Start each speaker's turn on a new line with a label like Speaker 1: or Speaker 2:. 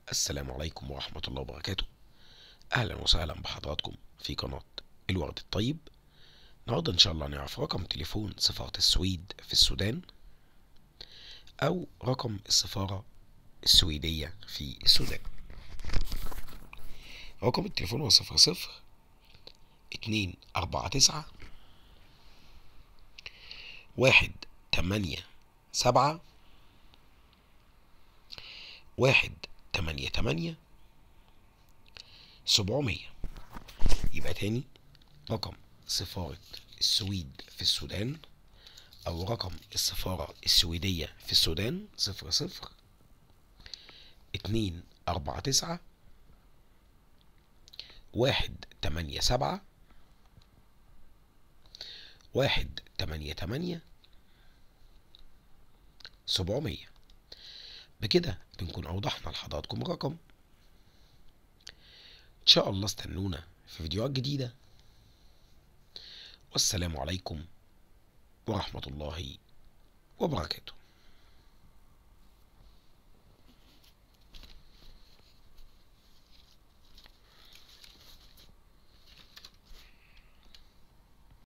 Speaker 1: السلام عليكم ورحمة الله وبركاته أهلا وسهلا بحضراتكم في قناة الورد الطيب النهاردة إن شاء الله نعرف رقم تليفون سفارة السويد في السودان أو رقم السفارة السويدية في السودان رقم التليفون هو صفر صفر اتنين أربعة تسعة واحد تمانية سبعة واحد تمانية تمانية سبعمية يبقى تاني رقم سفارة السويد في السودان أو رقم السفارة السويدية في السودان صفر صفر اتنين أربعة تسعة واحد تمانية سبعة واحد تمانية تمانية سبعمية بكده بنكون أوضحنا لحضراتكم الرقم إن شاء الله استنونا في فيديوهات جديدة والسلام عليكم ورحمة الله وبركاته